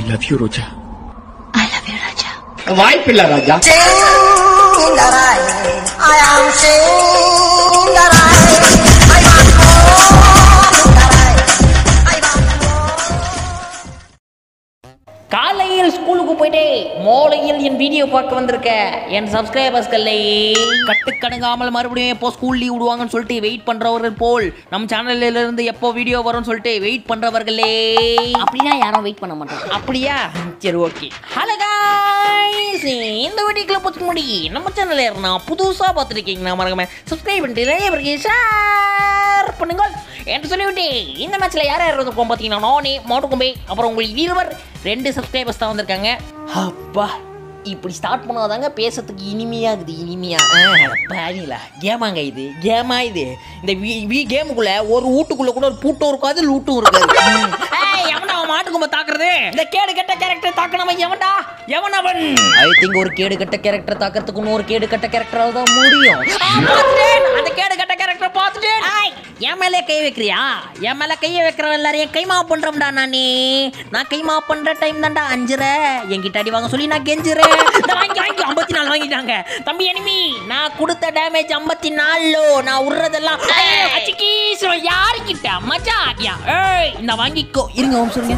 I love you Roja I love you Raja வாய்ப்பில்லை ராஜா காலையில் ஸ்கூலுக்கு போயிட்டே மோலையில் என் வீடியோ பார்க்க வந்திருக்க என் சப்ஸ்கிரைபர்ஸ்களை கட்டுக்கடங்காமல் மறுபடியும் எப்போ ஸ்கூல் லீவ் விடுவாங்கன்னு சொல்லிட்டு வெயிட் பண்றவர்கள் போல் நம்ம சேனல்ல இருந்து எப்போ வீடியோ வரும்னு சொல்லிட்டு வெயிட் பண்றவர்களே அப்படின்னா யாரும் வெயிட் பண்ண மாட்டாங்க அப்படியா சரி ஓகே ஹலோ காய்ஸ் இந்த வீடியோக்குள்ள பார்த்து முடி நம்ம சேனல்ல இருந்தா புதுசா பார்த்துருக்கீங்கன்னா மறக்காம சப்ஸ்கிரைப் பண்ணிட்டு நிறைய பேருக்கு ஷேர் பண்ணுங்க என்று சொல்லிவிட்டு இந்த மேட்ச்ல யார் யார் இருந்திருக்கோம் பார்த்தீங்கன்னா நானே மாட்டுக்கும்பே அப்புறம் உங்களுக்கு இருவர் ரெண்டு சப்ஸ்கிரைபர்ஸ் தான் வந்திருக்காங்க அப்பா இப்படி ஸ்டார்ட் பண்ணாதாங்க பேசுறதுக்கு இனிமையாகுது இனிமையா பாருங்களா கேமாங்க இது கேமா இது இந்த வி கேமுக்குள்ள ஒரு வீட்டுக்குள்ள கூட ஒரு பூட்டும் இருக்காது லூட்டும் இருக்காது ம். ஏய், எவன்டா அவன் மாட்டுக்கும்ப தாக்குறது இந்த கேடு கெட்ட கேரக்டர் தாக்கணவன் எவன்டா எவன் அவன் ஐ திங்க் ஒரு கேடு கெட்ட கேரக்டர் தாக்கிறதுக்கு இன்னொரு கேடு கெட்ட கேரக்டரால தான் முடியும் ஆ, பார்த்துட்டேன். அந்த கேடு கெட்ட கேரக்டர் பார்த்துட்டேன் ஏய், என் மேலே கை வைக்கிறியா என் மேல கையை வைக்கிறவன் எல்லாரையும் கைமா பண்றோம்டா நானே நான் கைமா பண்ற டைம் தான்டா அஞ்சுற என்கிட்ட அடி வாங்க சொல்லி நான் கெஞ்சுறேன் இந்த வாங்கி வாங்கி ஐம்பத்தி நாலு வாங்கிட்டாங்க தம்பி எனிமி நான் கொடுத்த டேமேஜ் ஐம்பத்தி நாலு நான் விடுறதெல்லாம் அச்சிக்கீஸ் யாருக்கிட்ட மச்சா ஆக்கியா ஏய் இந்த வாங்கிக்கோ இருங்க ஒரு சொல்லுங்க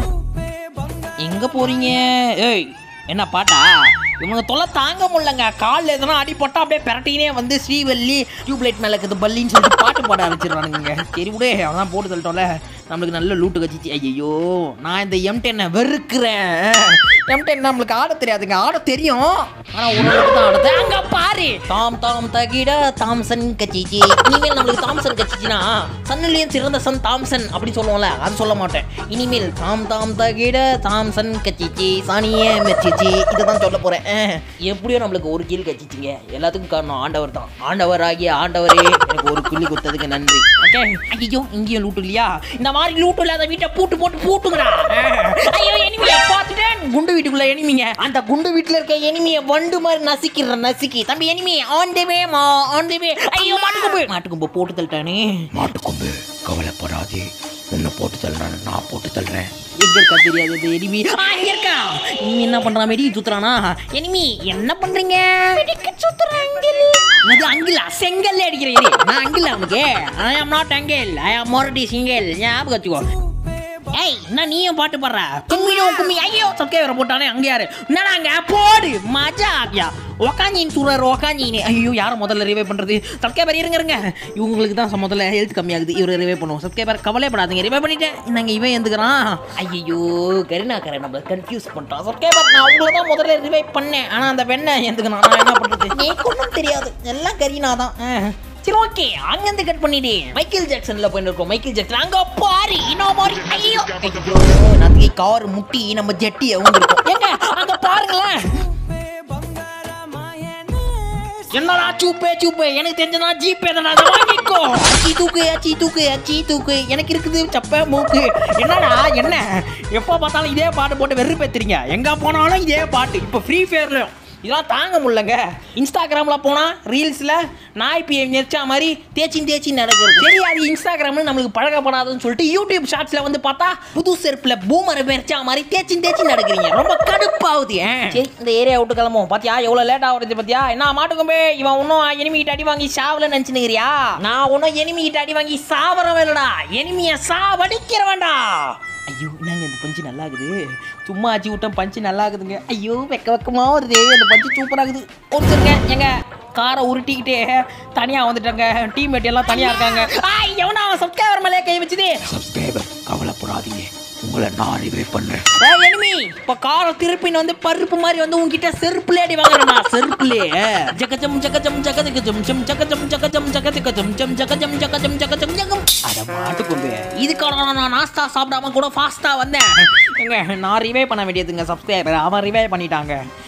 எங்க போறீங்க ஏய் என்ன பாட்டா இவங்க தொல்லை தாங்க முடியலங்க காலில் எதனா அடிப்பட்டா அப்படியே பிரட்டினே வந்து ஸ்ரீவல்லி டியூப்லைட் மேலே இருக்குது பல்லின்னு சொல்லிட்டு பாட்டு பாட ஆரம்பிச்சிருவானுங்க சரி விடு அவன் போட்டு தள்ளிட்டோம்ல நம்மளுக்கு நல்ல லூட்டு கச்சிச்சு ஐயோ நான் இந்த எம் டென்னை வெறுக்கிறேன் எம் டென் நம்மளுக்கு ஆட தெரியாதுங்க ஆட தெரியும் ஆனால் ஒரு தான் ஆடுது அங்க பாரு தாம் தாம் தகிட தாம்சன் கச்சிச்சி இனிமேல் நம்மளுக்கு தாம்சன் கச்சிச்சினா சன்னிலையும் சிறந்த சன் தாம்சன் அப்படி சொல்லுவோம்ல அது சொல்ல மாட்டேன் இனிமேல் தாம் தாம் தகிட தாம்சன் கச்சிச்சி சாணியே மெச்சிச்சி இதை தான் சொல்ல போறேன் அஹ், எப்படியோ நம்மளுக்கு ஒரு கீழ் கச்சிச்சிங்க எல்லாத்துக்கும் காரணம் ஆண்டவர் தான் ஆண்டவர் ஆகிய ஆண்டவரே எனக்கு ஒரு கிள்ளி கொடுத்ததுக்கு நன்றி ஓகே ஐயோ இங்கேயும் லூட்டு இல்லையா இந்த மாதிரி லூட்டு இல்லாத வீட்டை பூட்டு போட்டு பூட்டுங்கடா அஹ், ஐயோ எனிமியை பார்த்துட்டேன் குண்டு வீட்டுக்குள்ள எனிமிங்க அந்த குண்டு வீட்டுல இருக்க எனிமியை வண்டு மாதிரி நசிக்கிற நசிக்கி தம்பி எனிமி ஆன் தி வே மா ஆன் தி வே ஐயோ மாட்டுக்கும்பு மாட்டுக்கும்பு போட்டு தள்ளிட்டானே மாட்டுக்கொம்பு கவலைப்படாதே உன்னை போட்டு தள்ளுறேன் நான் போட்டு தள்ளுறேன் எங்க இருக்கா தெரியாது இந்த எனிமி ஆ இங்க இருக்கா இனிமி என்ன பண்றான் மெடி சுத்துறானா எனிமி என்ன பண்றீங்க அது அங்கிலா செங்கல்ல அடிக்கிற எரி நான் அங்கில அவனுக்கு ஐ ஆம் நாட் அங்கில் ஐ ஆம் மொரட்டி சிங்கல் ஞாபகம் வச்சுக்கோ ஏய் என்ன நீயும் பாட்டு பாடுற கும்மியோ கும்மி ஐயோ சப்ஸ்கிரைபர் போட்டானே அங்க யாரு என்னடா அங்க போடு மஜா ஆகியா உக்காஞ்சின் சூழர் உக்காஞ்சின்னு ஐயோ யாரை முதல்ல ரிவே பண்றது சப்ஸ்கிரைபர் இருங்க இருங்க இவங்களுக்கு தான் முதல்ல ஹெல்த் கம்மியாகுது இவரை ரிவே பண்ணுவோம் சப்ஸ்கிரைபர் கவலைப்படாதீங்க ரிவே பண்ணிட்டேன் நாங்க இவன் எந்துக்கிறான் ஐயோ கருணாக்கரை நம்ம கன்ஃபியூஸ் பண்ணிட்டான் சப்ஸ்கிரைபர் நான் உங்களை தான் முதல்ல ரிவே பண்ணேன் ஆனா அந்த பெண்ணை எந்துக்கிறான் நான் என்ன பண்றது எனக்கு ஒன்றும் தெரியாது எல்லாம் கரீனா தான் சரி ஓகே அங்கிருந்து கட் பண்ணிடு மைக்கேல் ஜாக்சன்ல போயிட்டு இருக்கோம் மைக்கேல் ஜாக்சன் அங்க பாரு இன்னும் மாதிரி ஐயோ ஐயோ நதியை கார் முட்டி நம்ம ஜெட்டி அவங்க ஏங்க அங்க பாருங்களேன் என்னடா சூப்பே சூப்பே எனக்கு தெரிஞ்சனா ஜிபே தானே அதை வாங்கிக்கோ அச்சி தூக்கு அச்சி தூக்கு அச்சி தூக்கு எனக்கு இருக்குது சப்ப மூக்கு என்னடா என்ன எப்போ பார்த்தாலும் இதே பாட்டு போட்டு வெறுப்பேத்துறீங்க எங்க போனாலும் இதே பாட்டு இப்போ ஃப்ரீ ஃபயர்ல இதெல்லாம் தாங்க முடியலங்க இன்ஸ்டாகிராமில் போனால் ரீல்ஸில் நாய் பிஎம் நெரிச்சா மாதிரி தேச்சின் தேச்சி நடக்கிறது சரி அது இன்ஸ்டாகிராமில் நம்மளுக்கு பழகப்படாதுன்னு சொல்லிட்டு யூடியூப் ஷார்ட்ஸில் வந்து பார்த்தா புது செருப்பில் பூமரை மெரிச்சா மாதிரி தேச்சின் தேச்சி நடக்கிறீங்க ரொம்ப கடுப்பாகுது ஏன் சரி இந்த ஏரியா விட்டு கிளம்பும் பாத்தியா எவ்வளோ லேட் ஆகுறது பாத்தியா என்ன மாட்டுக்கும்பே இவன் இன்னும் enemy கிட்ட அடி வாங்கி சாவல நினச்சினுக்கிறியா நான் ஒன்றும் enemy கிட்ட அடி வாங்கி சாவறவன் இல்லடா எனிமியை சாவடிக்கிறவன்டா ஐயோ என்னங்க இந்த பஞ்சு நல்லா இருக்குது சும்மா ஆச்சு விட்டேன் பஞ்சு நல்லா இருக்குதுங்க ஐயோ வெக்க வெக்கமா வருது அந்த பஞ்சு சூப்பராக இருக்குது ஒரு சொல்லுங்க எங்க காரை உருட்டிக்கிட்டே தனியாக வந்துட்டாங்க டீம்மேட் எல்லாம் தனியாக இருக்காங்க ஆய் எவனா சப்ஸ்கிரைபர் மேலே கை வச்சுது சப்ஸ்கிரைபர் கவலைப்படாதீங்க உங்களை நான் ரிவே பண்ணுறேன் ஏய் எனிமி இப்ப காரை திருப்பின்னு வந்து பருப்பு மாதிரி வந்து உன்கிட்ட செருப்புலே அடி வாங்குறேன்டா செருப்புலே ஜகஜம் ஜகஜம் ஜகஜம் ஜம் ஜகஜம் ஜகஜம் ஜகஜம் ஜம் ஜகஜம் ஜகஜம் ஜகஜம் ஜகம் அட மாட்டுக்கொண்டு இதுக்கான நான் நாஸ்தா சாப்பிடாம கூட ஃபாஸ்டா வந்தேன் எங்க நான் ரிவே பண்ண வேண்டியதுங்க சப்ஸ்கிரைபர் அவன் ரிவே பண்ணிட்டாங்க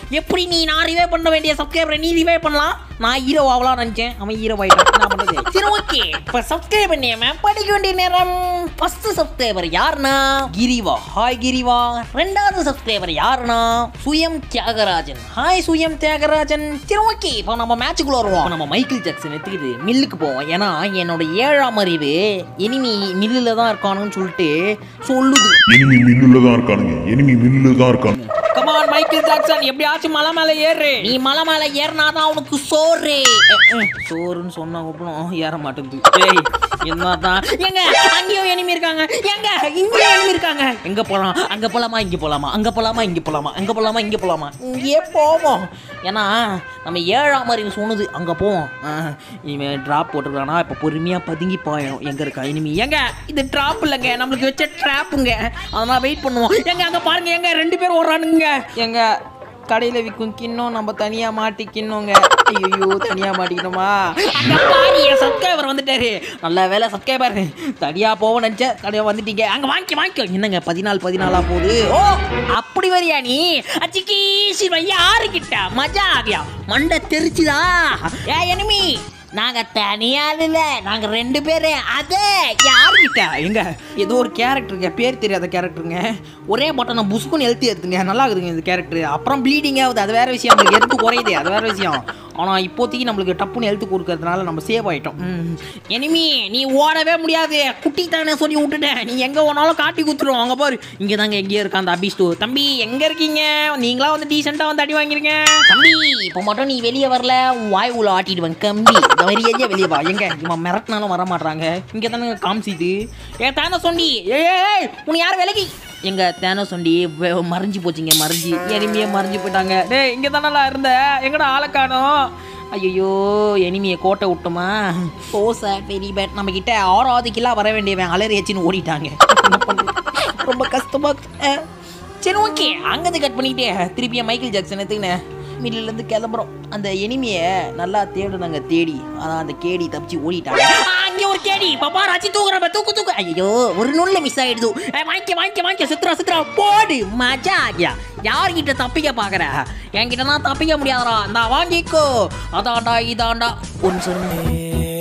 எப்படி நீ நான் ரிவைவ் பண்ண வேண்டிய சப்ஸ்கிரைபரை நீ ரிவைவ் பண்ணலாம் நான் ஹீரோ ஆகலாம் நினைச்சேன் அவன் ஹீரோ ஆயிட்டான் என்ன பண்றது சரி ஓகே இப்போ சப்ஸ்கிரைப் பண்ணியாம படிக்க வேண்டிய நேரம் ஃபர்ஸ்ட் சப்ஸ்கிரைபர் யாருன்னா கிரிவா ஹாய் கிரிவா ரெண்டாவது சப்ஸ்கிரைபர் யாருன்னா சுயம் தியாகராஜன் ஹாய் சுயம் தியாகராஜன் சரி ஓகே இப்போ நம்ம மேட்சுக்குள்ள வருவோம் இப்ப நம்ம மைக்கேல் ஜாக்சன் எடுத்துக்கிட்டு மில்லுக்கு போவோம் ஏன்னா என்னோட ஏழாம் அறிவு இனிமி மில்லில் தான் இருக்கானுன்னு சொல்லிட்டு சொல்லுது எனிமி மில்லுல தான் இருக்கானுங்க எனிமி மில்லுல தான் இருக்கானுங்க கமான் மைக்கேல் ஜாக்சன் எப்படியாச்சும் மலை மேல ஏறு நீ மலை மேல ஏறினாதான் உனக்கு சோறு அஹ், அஹ், சோறுன்னு சொன்ன அப்புறம் ஏற மாட்டேங்குது ஏய் என்னதான் எங்க அங்கேயும் எனிமி இருக்காங்க எங்க இங்கேயும் எனிமி இருக்காங்க எங்க போலாம் அங்க போலாமா இங்க போலாமா அங்க போலாமா இங்க போலாமா அங்க போலாமா இங்க போலாமா இங்கே போவோம் ஏன்னா நம்ம ஏழாம் அறிவு சொன்னது அங்க போவோம் அஹ், இவன் டிராப் போட்டுருக்கானா இப்ப பொறுமையா பதுங்கி பாயணும் எங்க இருக்கா இனிமே எங்க இது டிராப் இல்லைங்க நம்மளுக்கு வச்ச ட்ராப்புங்க அதெல்லாம் வெயிட் பண்ணுவோம் எங்க அங்க பாருங்க எங்க ரெண்டு பேர் ஓடுறானுங்க எங்க கடையில் விற்கும் கிண்ணம் நம்ம தனியாக மாட்டிக்கணுங்க ஐயோ தனியாக மாட்டிக்கணுமா அங்க பாரு என் சப்ஸ்கிரைபர் வந்துட்டாரு நல்ல வேலை சப்ஸ்கிரைபர் தனியாக போக நினச்சேன் கடையாக வந்துட்டீங்க அங்கே வாங்கி வாங்கிக்கோ என்னங்க பதினாலு பதினாலா போகுது ஓ அப்படி வரியா நீ அச்சிக்கி சிவா யாரு கிட்ட மஜா ஆகியா மண்டை தெரிச்சுதா ஏ எனிமி நாங்க தனியாள் இல்ல நாங்க ரெண்டு பேரு அதே யாருக்கிட்ட எங்க ஏதோ ஒரு கேரக்டருங்க பேர் தெரியாத கேரக்டருங்க ஒரே பட்டன் நான் புஷ்குன்னு எழுத்து எடுத்துங்க நல்லா இருக்குதுங்க இந்த கேரக்டர் அப்புறம் ப்ளீடிங் ஆகுது அது வேற விஷயம் நம்மளுக்கு எடுத்து குறையுது அது வேற விஷயம் ஆனால் இப்போதைக்கு நம்மளுக்கு டப்புன்னு எழுத்து கொடுக்கறதுனால நம்ம சேவ் ஆயிட்டோம் எனிமி நீ ஓடவே முடியாது குட்டி தானே சொல்லி விட்டுட்டேன் நீ எங்கே ஓனாலும் காட்டி குத்துரும் அங்கே பாரு இங்கே தாங்க எங்கேயோ இருக்கா அந்த அபிஸ்டோ தம்பி எங்கே இருக்கீங்க நீங்களா வந்து டீசெண்டாக வந்து அடி வாங்கிருங்க தம்பி இப்போ மட்டும் நீ வெளியே வரல உன் வாய் உள்ள ஆட்டிடுவேன் கம்பி இந்த வரியே வெளியே வா எங்க இவன் மிரட்டினாலும் வர மாட்றாங்க இங்கே தானே காமிச்சிது ஏ தானே சொண்டி ஏய் ஏய், ஏய் உன்னை யார் விலகி எங்க தேனோ சொண்டி வெ- மறைஞ்சு போச்சுங்க மறைஞ்சு எனிமையே மறைஞ்சு போயிட்டாங்க டேய் இங்கே தானே இருந்த எங்கடா ஆளை காணோம் ஐயோ எனிமியை கோட்டை விட்டோமா ஓ சார் வெரி பேட் நம்ம கிட்ட ஆறாவது கிலோ வர வேண்டியவன் அலறி வச்சுன்னு ஓடிட்டாங்க என்ன பண்றது? ரொம்ப கஷ்டமா இருக்கு. அஹ். சரி ஓகே அங்கேருந்து கட் பண்ணிக்கிட்டே திருப்பியும் மைக்கேல் ஜாக்சன் எடுத்துக்கினேன் மில்லிலேருந்து கிளம்புறோம் அந்த எனிமியை நல்லா தேடுனாங்க தேடி அதான் அந்த கேடி தப்பிச்சு ஓடிட்டாங்க அங்கே ஒரு கேடி பாப்பா ராச்சி தூக்குறப்ப தூக்கு தூக்கு ஐயோ ஒரு நுள்ள மிஸ் ஆயிடுது ஏய், வாங்கிக்க வாங்கிக்க வாங்கிக்க சுத்துறா சுத்துறா போடு மஜா ஆகியா யார்கிட்ட தப்பிக்க பாக்குற என்கிட்ட தான் தப்பிக்க முடியாதடா நான் வாங்கிக்கோ அதான்டா இதான்டா ஒன்று சொன்னேன்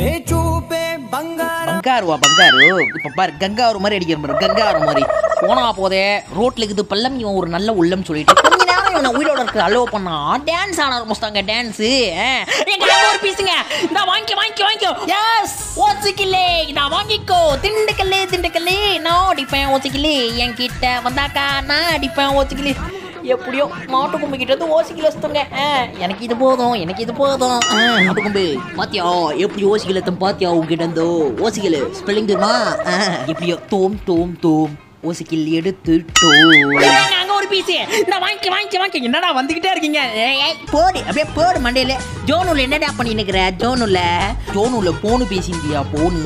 பங்காருவா பங்காரு இப்ப பாரு கங்காரு மாதிரி அடிக்கிற பாரு கங்காரு மாதிரி போனா போதே ரோட்ல இருக்குது பள்ளம் இவன் ஒரு நல்ல உள்ளம் சொல்லிட்டு கொஞ்ச நேரம் இவனை உயிரோட இருக்க அலோவ் பண்ணா டான்ஸ் ஆட ஆரம்பிச்சிட்டாங்க டான்ஸ் எங்க அங்க ஒரு பீஸுங்க இந்த வாங்கி வாங்கி வாங்கிக்கோ எஸ் ஓசிக்கில்லே இத வாங்கிக்கோ திண்டுக்கல்லே திண்டுக்கல்லே நான் அடிப்பேன் ஓசிக்கில்லே என் கிட்ட வந்தாக்கா நான் அடிப்பேன் ஓசிக்கில்லே எப்படியோ மாட்டு கும்பு கிட்ட இருந்து ஓசிக்கல வச்சுட்டோங்க எனக்கு இது போதும் எனக்கு இது போதும் ஆ, மாட்டு கும்பு பாத்தியா எப்படி ஓசிக்கல தம் பாத்தியா உங்ககிட்ட இருந்தோ ஓசிக்கல ஸ்பெல்லிங் தெரியுமா ஆ, எப்படியோ தோம் தோம் தோம் ஓசிக்கில் எடுத்து அங்க ஒரு பீஸ் இந்த வாங்கி வாங்கி வாங்கி என்னடா வந்துகிட்டே இருக்கீங்க ஏய், ஏய், போடு அப்படியே போடு மண்டையில ஜோனுல என்னடா பண்ணி நிக்கிற ஜோனுல ஜோனுல போனு பேசிந்தியா போனு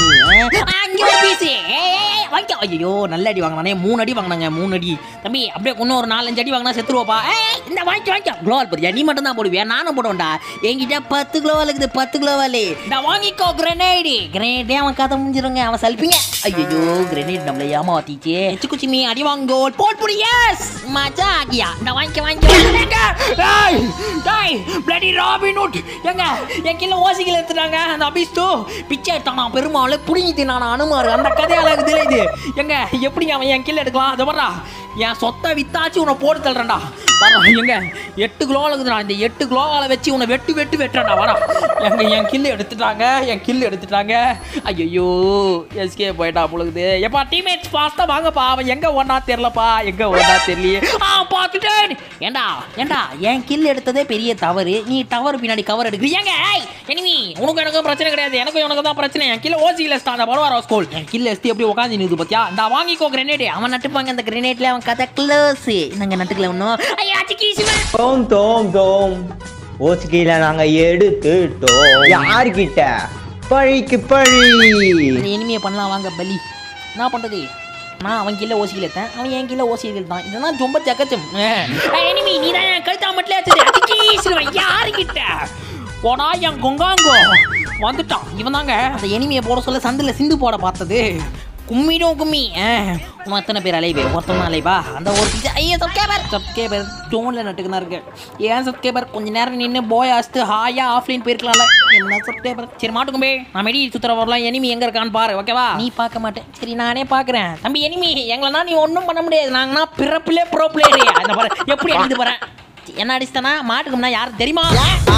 ஆ, அங்க ஒரு பீஸ் வாங்கிக்க ஐயோ நல்ல அடி வாங்கினானே மூணு அடி வாங்கினாங்க மூணு அடி தம்பி அப்படியே இன்னும் ஒரு நாலஞ்சு அடி வாங்கினா செத்துருவாப்பா ஏய் இந்த வாங்கி வாங்கிக்க குளோவால் போறியா நீ மட்டும் தான் போடுவியா நானும் போடுவேன்டா என்கிட்ட பத்து கிலோவால் இருக்குது பத்து கிலோவால் இந்த வாங்கிக்கோ கிரனேடு கிரனேடே அவன் கதை முடிஞ்சிருங்க அவன் சல்பிங்க ஐயோ கிரனேட் நம்மள ஏமாத்திச்சு எச்சு குச்சி மீ அடி வாங்கோ போட் புடி எஸ் மஜா ஆகியா இந்த வாங்கிக்க வாங்கிக்க டேய் டேய் பிளடி ராபின் ஹுட் எங்க என் கீழ ஓசிகள் எடுத்துட்டாங்க அந்த அபிஸ்து பிச்சை எடுத்தானா பெருமாள் புடிங்கி தின்னானா அனுமாரு அந்த கதையால இருக்குதுல இது எங்க எப்படி அவன் என் கீழ எடுக்கலாம் அதை வர்றா என் சொத்தை வித்தாச்சு உன்னை போட்டு தள்ளுறேன்டா வரா எங்க எட்டு கிலோவில் இருக்குதுடா இந்த எட்டு கிலோவால் வச்சு உன்னை வெட்டு வெட்டு வெட்டுறேன்டா வரா எங்க என் கில்லு எடுத்துட்டாங்க என் கில்லு எடுத்துட்டாங்க ஐயோ எஸ்கே போயிட்டா பொழுது எப்பா டீம்மேட்ஸ் ஃபாஸ்ட்டாக வாங்கப்பா அவன் எங்கே ஒன்றா தெரிலப்பா எங்கே ஒன்றா தெரியலையே ஆ பார்த்துட்டேன் ஏண்டா ஏண்டா என் கில் எடுத்ததே பெரிய தவறு நீ டவர் பின்னாடி கவர் எடுக்கிறீங்க ஏங்க ஏய் எனிமி உனக்கு எனக்கும் பிரச்சனை கிடையாது எனக்கும் எனக்கு தான் பிரச்சனை என் கில்ல ஓசி இல்லை அந்த பரவாயில்ல ஸ்கூல் என் கில்ல எஸ்தி எப்படி உட்காந்து நிற்குது பார்த்தியா இந்த வாங்கிக்கோ கிரனேடு அவன் நட்டுப்பாங்க அந்த கிரனேட்ல அவன் கதை க்ளோஸ் நாங்கள் நட்டுக்கல ஒன்றும் ஐயா சிக்கி சிவன் தோம் தோம் தோம் ஓசிக்கையில நாங்க எடுத்துட்டோம் யார்கிட்ட பழிக்கு பழி அந்த எனிமையை பண்ணலாம் வாங்க பலி என்ன பண்ணுறது நான் அவன் கீழே ஓசியில் எடுத்தேன் அவன் என் கீழே ஓசியில் தான் இதெல்லாம் ரொம்ப ஜகச்சம் எனிமி நீ தான் கழுத்தா மட்டும் வச்சது யாருக்கிட்ட போடா என் கொங்காங்கோ வந்துட்டான் இவன் தாங்க அந்த எனிமியை போட சொல்ல சந்தில் சிந்து போட பார்த்தது கும்மிடும் கும்மி ஆ, உன் அத்தனை பேர் அலைவே ஒருத்தவங்க அலைவா அந்த ஒரு ஐயா சப்ஸ்கிரைபர் சப்ஸ்கிரைபர் ஜோனில் நட்டுக்குனா இருக்கு ஏன் சப்ஸ்கிரைபர் கொஞ்ச நேரம் நின்று போய் அஸ்து ஹாயா ஆஃப்லைன் போயிருக்கலாம்ல என்ன சப்ஸ்கிரைபர் சரி மாட்டுக்கும்பே நான் மெடி சுத்துற வரலாம் எனிமி எங்க இருக்கான்னு பாரு ஓகேவா நீ பார்க்க மாட்டேன் சரி நானே பார்க்குறேன் தம்பி எனிமி எங்களனா நீ ஒன்றும் பண்ண முடியாது நாங்கன்னா பிறப்பிலே ப்ரோ பிளேயர் அந்த பாரு எப்படி அடிச்சு போறேன் என்ன அடிச்சிட்டனா மாட்டுக்கும்னா யாரும் தெரியுமா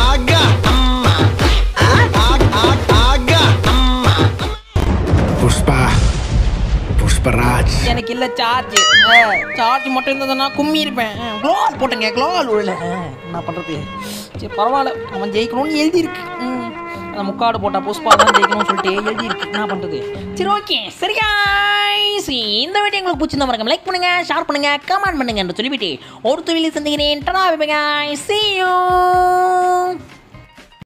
புஷ்பா புஷ்பராஜ் எனக்கு இல்ல சார்ஜ் சார்ஜ் மட்டும் இருந்ததுன்னா கும்மி இருப்பேன் க்ளோவால் போட்டேங்க க்ளோவால் விழல என்ன பண்றது சரி பரவாயில்ல அவன் ஜெயிக்கணும்னு எழுதியிருக்கு ம். அந்த முக்காடு போட்டா புஷ்பா தான் ஜெயிக்கணும்னு சொல்லிட்டு எழுதியிருக்கு என்ன பண்றது சரி ஓகே சரி guys. இந்த வீடியோ உங்களுக்கு பிடிச்சிருந்தா மறக்காம லைக் பண்ணுங்க ஷேர் பண்ணுங்க கமெண்ட் பண்ணுங்க என்று சொல்லிவிட்டு ஒரு தொழிலை சந்திக்கிறேன் டனா see you